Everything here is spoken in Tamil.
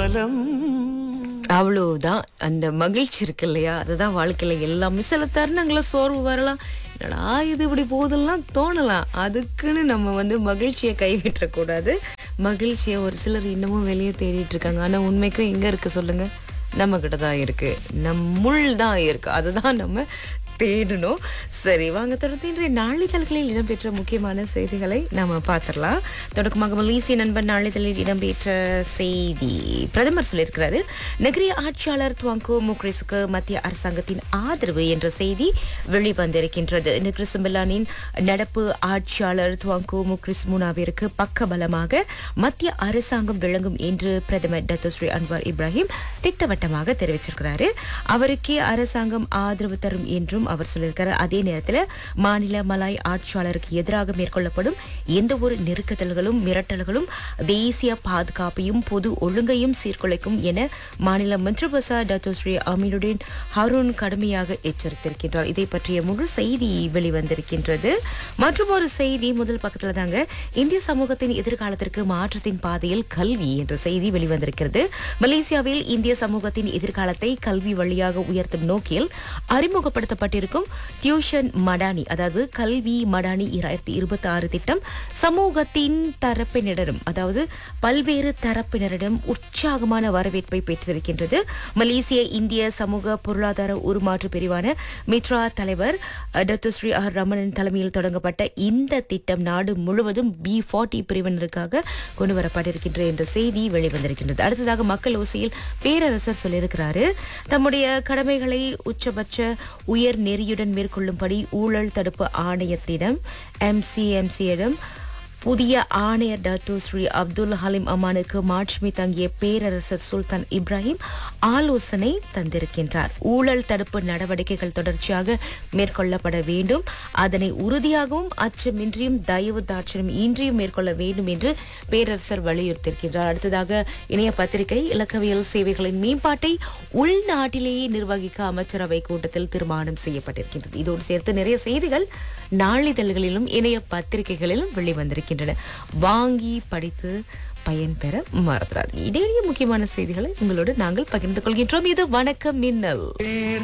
காலம் அவ்வளவுதான் அந்த மகிழ்ச்சி இருக்கு இல்லையா அதுதான் வாழ்க்கையில எல்லாமே சில தருணங்கள சோர்வு வரலாம் என்னடா இது இப்படி போதெல்லாம் தோணலாம் அதுக்குன்னு நம்ம வந்து மகிழ்ச்சியை கைவிட்டக்கூடாது மகிழ்ச்சியை ஒரு சிலர் இன்னமும் வெளியே தேடிட்டு இருக்காங்க ஆனா உண்மைக்கும் எங்க இருக்கு சொல்லுங்க நம்ம கிட்ட தான் இருக்கு நம்முள் தான் இருக்கு அதுதான் நம்ம தேடணும் சரி வாங்க தொடர்ந்து இன்றைய நாளிதழ்களில் இடம்பெற்ற முக்கியமான செய்திகளை நாம பார்த்துடலாம் தொடக்கமாக மலேசிய நண்பன் நாளிதழில் இடம்பெற்ற செய்தி பிரதமர் சொல்லியிருக்கிறாரு நகரிய ஆட்சியாளர் துவாங்கோ முக்ரிஸுக்கு மத்திய அரசாங்கத்தின் ஆதரவு என்ற செய்தி வெளிவந்திருக்கின்றது நிக்ரிஸ் மிலானின் நடப்பு ஆட்சியாளர் துவாங்கோ முக்ரிஸ் முனாவிற்கு பக்கபலமாக மத்திய அரசாங்கம் விளங்கும் என்று பிரதமர் டத்தோஸ்ரீ அன்வார் இப்ராஹிம் திட்டவட்டமாக தெரிவிச்சிருக்கிறாரு அவருக்கே அரசாங்கம் ஆதரவு தரும் என்றும் அவர் சொல்லியிருக்கிறார் அதே நேரத்தில் மாநில மலாய் ஆட்சியாளருக்கு எதிராக மேற்கொள்ளப்படும் எந்த ஒரு நெருக்குதல்களும் மிரட்டல்களும் தேசிய பாதுகாப்பையும் பொது ஒழுங்கையும் சீர்குலைக்கும் என மாநில மந்திரிபசா டத்தோஸ்ரீ அமீனுடன் ஹருண் கடுமையாக எச்சரித்திருக்கின்றார் இதை பற்றிய முழு செய்தி வெளிவந்திருக்கின்றது மற்றும் ஒரு செய்தி முதல் பக்கத்துல தாங்க இந்திய சமூகத்தின் எதிர்காலத்திற்கு மாற்றத்தின் பாதையில் கல்வி என்ற செய்தி வெளிவந்திருக்கிறது மலேசியாவில் இந்திய சமூகத்தின் எதிர்காலத்தை கல்வி வழியாக உயர்த்தும் நோக்கில் அறிமுகப்படுத்தப்பட்டிருக்கும் டியூஷன் மடானி அதாவது கல்வி மடானி இரண்டாயிரத்தி இருபத்தி ஆறு திட்டம் சமூகத்தின் தரப்பினரிடம் அதாவது பல்வேறு தரப்பினரிடம் உற்சாகமான வரவேற்பை பெற்றிருக்கின்றது மலேசிய இந்திய சமூக பொருளாதார உருமாற்று பிரிவான மித்ரா தலைவர் டத்துஸ்ரீ ஆர் ரமணன் தலைமையில் தொடங்கப்பட்ட இந்த திட்டம் நாடு முழுவதும் பி ஃபார்ட்டி பிரிவினருக்காக கொண்டு வரப்பட்டிருக்கின்ற என்ற செய்தி வெளிவந்திருக்கின்றது அடுத்ததாக மக்கள் ஓசையில் பேரரசர் சொல்லியிருக்கிறாரு தம்முடைய கடமைகளை உச்சபட்ச உயர் நெறியுடன் மேற்கொள்ளும்படி ஊழல் தடுப்பு ஆணையத்திடம் எம்சிஎம்சியிடம் புதிய ஆணையர் டாக்டர் ஸ்ரீ அப்துல் ஹலீம் அமானுக்கு மாட்சிமை தங்கிய பேரரசர் சுல்தான் இப்ராஹிம் ஆலோசனை தந்திருக்கின்றார் ஊழல் தடுப்பு நடவடிக்கைகள் தொடர்ச்சியாக மேற்கொள்ளப்பட வேண்டும் அதனை உறுதியாகவும் அச்சமின்றியும் தயவு தாட்சியம் இன்றியும் மேற்கொள்ள வேண்டும் என்று பேரரசர் வலியுறுத்தியிருக்கின்றார் அடுத்ததாக இணைய பத்திரிகை இலக்கவியல் சேவைகளின் மேம்பாட்டை உள்நாட்டிலேயே நிர்வகிக்க அமைச்சரவை கூட்டத்தில் தீர்மானம் செய்யப்பட்டிருக்கின்றது இதோடு சேர்த்து நிறைய செய்திகள் நாளிதழ்களிலும் இணைய பத்திரிகைகளிலும் வெளிவந்திருக்கின்றன வாங்கி படித்து பயன்பெற மறந்துடாது இடையே முக்கியமான செய்திகளை உங்களோடு நாங்கள் பகிர்ந்து கொள்கின்றோம் இது வணக்கம் மின்னல்